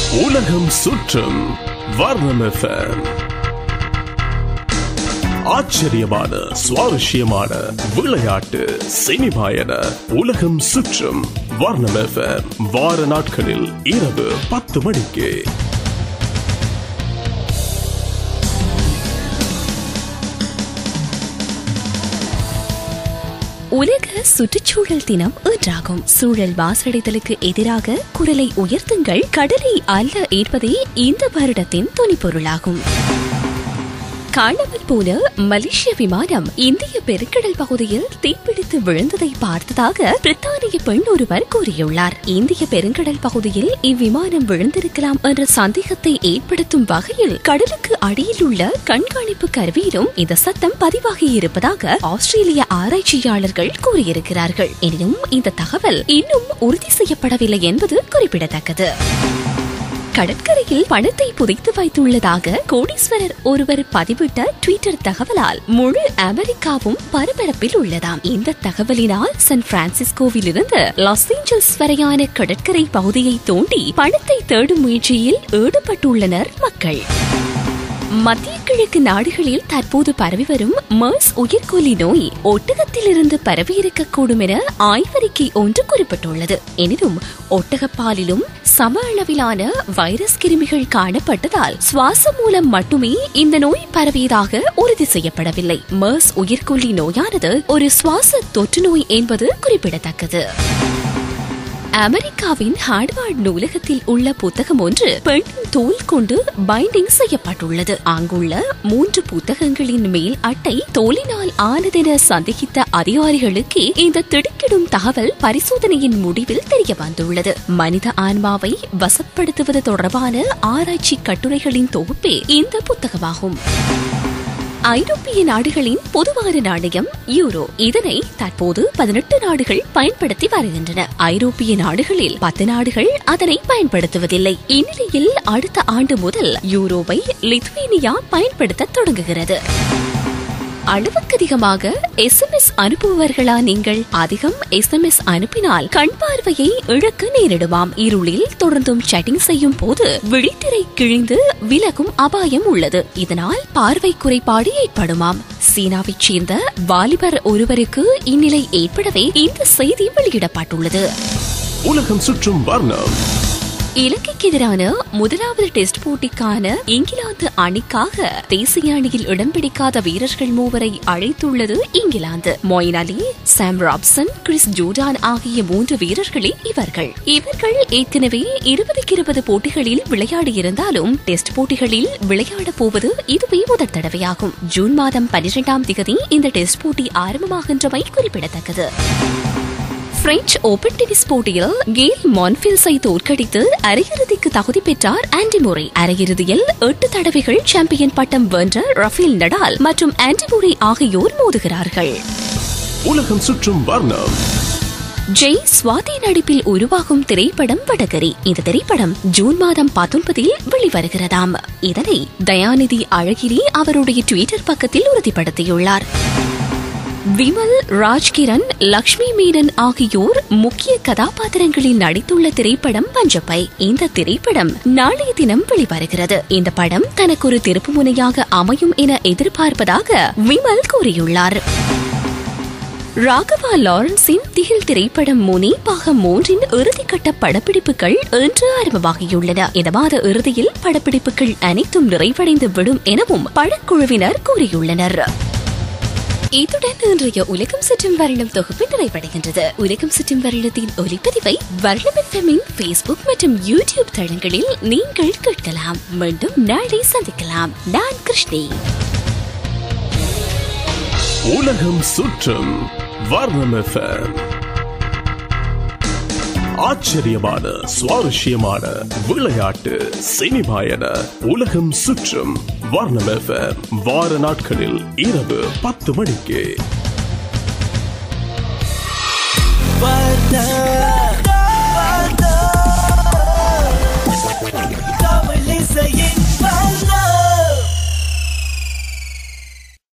உலகம் சுற்றும் வர்ணம் FM. ஆச்சரியமான சுவாரஸ்யமான விளையாட்டு சினிமா என உலகம் சுற்றும் வர்ணம் FM. வார நாட்களில் இரவு பத்து மணிக்கு உலக சுற்றுச்சூழல் தினம் இன்றாகும் சூழல் மாசடைதலுக்கு எதிராக குரலை உயர்த்துங்கள் கடலை அல்ல என்பதே இந்த வருடத்தின் துணிப்பொருளாகும் காணாமல் போன மலேசிய விமானம் இந்திய பெருங்கடல் பகுதியில் தீப்பிடித்து விழுந்ததை பார்த்ததாக பிரித்தானிய பெண் ஒருவர் கூறியுள்ளார் இந்திய பெருங்கடல் பகுதியில் இவ்விமானம் விழுந்திருக்கலாம் என்ற சந்தேகத்தை ஏற்படுத்தும் வகையில் கடலுக்கு அடியில் உள்ள கண்காணிப்பு கருவியிலும் இந்த சத்தம் பதிவாகி இருப்பதாக ஆஸ்திரேலிய ஆராய்ச்சியாளர்கள் கூறியிருக்கிறார்கள் எனினும் இந்த தகவல் இன்னும் உறுதி செய்யப்படவில்லை என்பது குறிப்பிடத்தக்கது கடற்கரையில் பணத்தை புதைத்து வைத்துள்ளதாக கோடீஸ்வரர் ஒருவர் பதிவிட்ட ட்விட்டர் தகவலால் முழு அமெரிக்காவும் பரபரப்பில் உள்ளதாம் இந்த தகவலினால் சான் பிரான்சிஸ்கோவில் இருந்து லாஸ் ஏஞ்சல்ஸ் வரையான கடற்கரை பகுதியை தோண்டி பணத்தை தேடும் முயற்சியில் ஈடுபட்டுள்ளனர் மக்கள் மத்திய கிழக்கு நாடுகளில் தற்போது பரவி வரும் மர்ஸ் உயிர்கொல்லி நோய் ஒட்டகத்திலிருந்து பரவியிருக்கக்கூடும் என ஆய்வறிக்கை ஒன்று குறிப்பிட்டுள்ளது எனினும் ஒட்டகப்பாலிலும் சம அளவிலான வைரஸ் கிருமிகள் காணப்பட்டதால் சுவாசம் மூலம் மட்டுமே இந்த நோய் பரவியதாக உறுதி செய்யப்படவில்லை மர்ஸ் உயிர்கொல்லி நோயானது ஒரு சுவாச தொற்று நோய் என்பது குறிப்பிடத்தக்கது அமெரிக்காவின் ஹார்ட்வார்ட் நூலகத்தில் உள்ள புத்தகம் ஒன்று பெண்ணின் தோல் கொண்டு பைண்டிங் செய்யப்பட்டுள்ளது அங்குள்ள மூன்று புத்தகங்களின் மேல் அட்டை தோலினால் ஆனதென சந்தேகித்த அதிகாரிகளுக்கு இந்த திடுக்கிடும் தகவல் பரிசோதனையின் முடிவில் தெரிய வந்துள்ளது மனித ஆன்மாவை வசப்படுத்துவது தொடர்பான ஆராய்ச்சி கட்டுரைகளின் தொகுப்பே இந்த புத்தகமாகும் ஐரோப்பிய நாடுகளின் பொதுவான நாணயம் யூரோ இதனை தற்போது பதினெட்டு நாடுகள் பயன்படுத்தி வருகின்றன ஐரோப்பிய நாடுகளில் பத்து நாடுகள் அதனை பயன்படுத்துவதில்லை இந்நிலையில் அடுத்த ஆண்டு முதல் யூரோவை லித்வேனியா பயன்படுத்த தொடங்குகிறது அளவுக்கு அதிகமாக எஸ்எம்எஸ் அனுப்புபவர்களா நீங்கள் அதிகம் எஸ்எம்எஸ் அனுப்பினால் கண் பார்வையை இழக்க நேரிடுமாம் இருளில் தொடர்ந்தும் சேட்டிங் செய்யும் போது விழித்திரை கிழிந்து விலகும் அபாயம் உள்ளது இதனால் பார்வை குறைபாடு ஏற்படுமாம் சீனாவைச் சேர்ந்த வாலிபர் ஒருவருக்கு இந்நிலை ஏற்படவே இந்த செய்தி வெளியிடப்பட்டுள்ளது உலகம் சுற்றும் வர்ணம் இலங்கைக்கு எதிரான முதலாவது டெஸ்ட் போட்டிக்கான இங்கிலாந்து அணிக்காக தேசிய அணியில் இடம் பிடிக்காத வீரர்கள் மூவரை அழைத்துள்ளது England Moeen Ali Sam Robson Chris Jordan ஆகிய மூன்று வீரர்களே இவர்கள் இவர்கள் ஏற்கனவே இருபதுக்கு இருபது போட்டிகளில் விளையாடியிருந்தாலும் டெஸ்ட் போட்டிகளில் விளையாடப் போவது இதுவே முதல் தடவையாகும் ஜூன் மாதம் பனிரெண்டாம் திகதி இந்த டெஸ்ட் போட்டி ஆரம்பமாகின்றமை குறிப்பிடத்தக்கது பிரெஞ்சு ஓபன் டென்னிஸ் போட்டியில் கேல் மான்ஃபில்ஸை தோற்கடித்து அரையிறுதிக்கு தகுதி பெற்றார் ஆண்டி முறை அரையிறுதியில் எட்டு தடவைகள் சாம்பியன் பட்டம் வென்ற ரஃபேல் நடால் மற்றும் ஆண்டி முறை ஆகியோர் மோதுகிறார்கள் உலகம் சுற்றும் வர்ணம் ஜெய் சுவாதி நடிப்பில் உருவாகும் திரைப்படம் வடகரி இந்த திரைப்படம் ஜூன் மாதம் பத்தொன்பதில் வெளிவருகிறதாம் இதனை தயாநிதி அழகிரி அவருடைய ட்விட்டர் பக்கத்தில் உறுதிப்படுத்தியுள்ளார் விமல் ராஜ்கிரண் லக்ஷ்மி மீனன் ஆகியோர் முக்கிய கதாபாத்திரங்களில் நடித்துள்ள திரைப்படம் பஞ்சப்பை இந்த திரைப்படம் நாளைய தினம் வெளிவருகிறது இந்த படம் தனக்கு ஒரு திருப்பு முனையாக அமையும் என எதிர்பார்ப்பதாக விமல் கூறியுள்ளார் ராகவா லாரன்ஸின் திகில் திரைப்படம் முனி பாகம் மூன்றின் இறுதிக்கட்ட படப்பிடிப்புகள் இன்று ஆரம்பமாகியுள்ளன இந்த மாத இறுதியில் படப்பிடிப்புகள் அனைத்தும் நிறைவடைந்து விடும் எனவும் படக்குழுவினர் கூறியுள்ளனர் இத்துடன் இன்றைய உலகம் சுற்றும் வருடம் தொகுப்பு நிறைவடைகின்றது உலகம் சுற்றும் வருடத்தின் ஒலிப்பதிவை வருடம் எஃப்எம்மின் ஃபேஸ்புக் மற்றும் யூடியூப் தளங்களில் நீங்கள் கேட்கலாம் மீண்டும் நாளை சந்திக்கலாம் நான் கிருஷ்ணி உலகம் சுற்றும் வர்ணம் FM. ஆச்சரியமான சுவாரஸ்யமான விளையாட்டு சினிமா என உலகம் சுற்றும் வர்ணம் FM. வார நாட்களில் இரவு பத்து மணிக்கு தமிழ் இசையே